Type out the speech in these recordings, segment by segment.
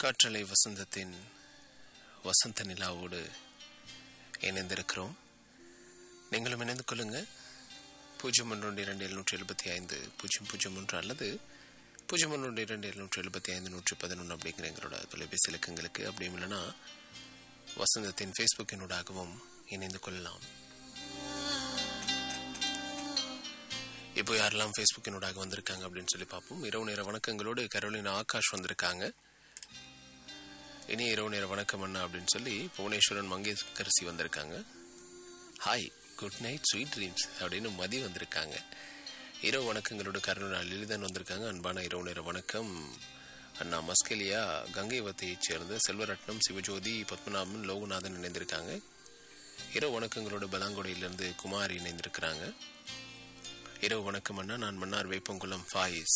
காற்றலை வசந்தத்தின் வசந்த நிலாவோடு இணைந்திருக்கிறோம் நீங்களும் இணைந்து கொள்ளுங்க பூஜ்ஜியம் ஒன்று இரண்டு எழுநூற்றி எழுபத்தி ஐந்து பூஜ்ஜியம் பூஜ்ஜியம் ஒன்று அல்லது பூஜ்ஜியம் ஒன்று இரண்டு எழுநூற்றி எழுபத்தி ஐந்து நூற்றி பதினொன்று அப்படிங்கிற எங்களோட தொலைபேசி இலக்கங்களுக்கு அப்படியும் இல்லைன்னா வசந்தத்தின் ஃபேஸ்புக்கினூடாகவும் இணைந்து கொள்ளலாம் இப்போ யாரெல்லாம் ஃபேஸ்புக்கினூடாக வந்திருக்காங்க அப்படின்னு சொல்லி பார்ப்போம் இரவு நேர வணக்கங்களோடு கரோலினா ஆகாஷ் வந்திருக்காங்க இனி இரவு நேர வணக்கம் அண்ணா அப்படின்னு சொல்லி புவனேஸ்வரன் மங்கேஷ்கரசி வந்திருக்காங்க hi good night sweet dreams அப்படின்னு மதி வந்திருக்காங்க இரவு வணக்கங்களோட கருணா லலிதன் வந்திருக்காங்க அன்பான இரவு நேர வணக்கம் அண்ணா மஸ்கெலியா கங்கைவத்தையைச் சேர்ந்த செல்வரட்னம் சிவஜோதி பத்மநாபன் லோகநாதன் இணைந்திருக்காங்க இரவு வணக்கங்களோட பலாங்குடையிலிருந்து குமார் இணைந்திருக்கிறாங்க இரவு வணக்கம் அண்ணா நான் மன்னார் வேப்பங்குளம் ஃபாயிஸ்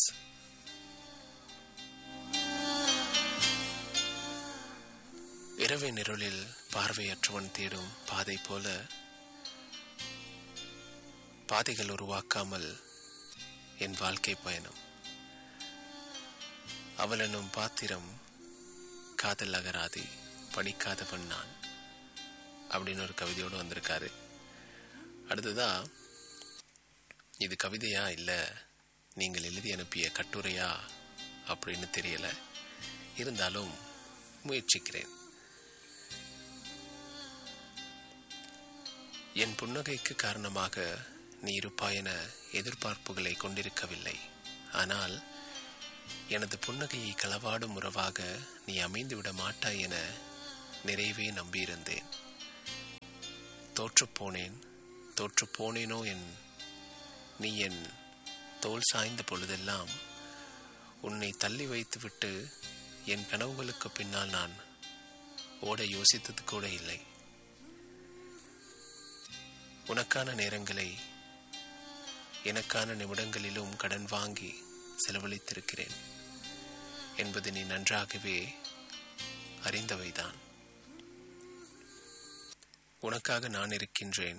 இரவின் இருளில் பார்வையற்றவன் தேடும் பாதை போல பாதைகள் உருவாக்காமல் என் வாழ்க்கை பயணம் அவளெனும் பாத்திரம் காதல் அகராதி படிக்காதவன் நான் அப்படின்னு ஒரு கவிதையோடு வந்திருக்காரு அடுத்ததா இது கவிதையா இல்லை நீங்கள் எழுதி அனுப்பிய கட்டுரையா அப்படின்னு தெரியல இருந்தாலும் முயற்சிக்கிறேன் என் புன்னகைக்கு காரணமாக நீ இருப்பாயென எதிர்பார்ப்புகளை கொண்டிருக்கவில்லை ஆனால் எனது புன்னகையை களவாடும் உறவாக நீ அமைந்துவிட மாட்டாய் என நிறைவே நம்பியிருந்தேன் தோற்றுப்போனேன் தோற்றுப்போனேனோ என் நீ என் தோல் சாய்ந்த பொழுதெல்லாம் உன்னை தள்ளி வைத்துவிட்டு என் கனவுகளுக்கு பின்னால் நான் ஓட யோசித்தது கூட இல்லை உனக்கான நேரங்களை எனக்கான நிமிடங்களிலும் கடன் வாங்கி செலவழித்திருக்கிறேன் என்பது நீ நன்றாகவே அறிந்தவைதான் உனக்காக நான் இருக்கின்றேன்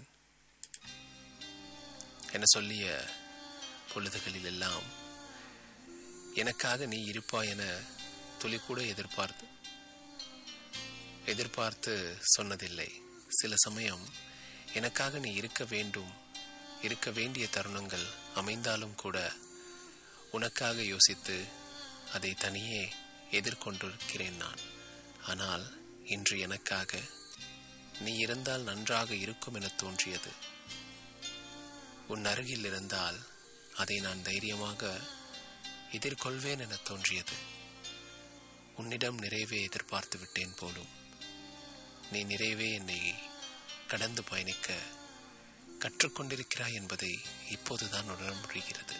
என சொல்லிய பொழுதுகளில் எல்லாம் எனக்காக நீ இருப்பாய் என துளி கூட எதிர்பார்த்து எதிர்பார்த்து சொன்னதில்லை சில சமயம் எனக்காக நீ இருக்க வேண்டும் இருக்க வேண்டிய தருணங்கள் அமைந்தாலும் கூட உனக்காக யோசித்து அதை தனியே எதிர்கொண்டிருக்கிறேன் நான் ஆனால் இன்று எனக்காக நீ இருந்தால் நன்றாக இருக்கும் என தோன்றியது உன் அருகில் இருந்தால் அதை நான் தைரியமாக எதிர்கொள்வேன் என தோன்றியது உன்னிடம் நிறைவே எதிர்பார்த்து விட்டேன் போலும் நீ நிறைவே என்னை கடந்து பயணிக்க கற்றுக்கொண்டிருக்கிறாய் என்பதை இப்போதுதான் உணர முடிகிறது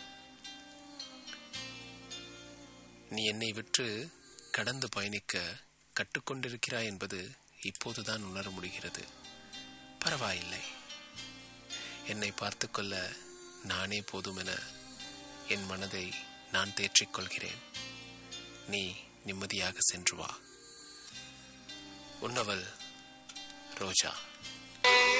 நீ என்னை விட்டு கடந்து பயணிக்க கற்றுக்கொண்டிருக்கிறாய் என்பது இப்போதுதான் உணர முடிகிறது பரவாயில்லை என்னை பார்த்து கொள்ள நானே போதும் என என் மனதை நான் தேற்றிக்கொள்கிறேன் நீ நிம்மதியாக சென்று வா உன்னவள் ரோஜா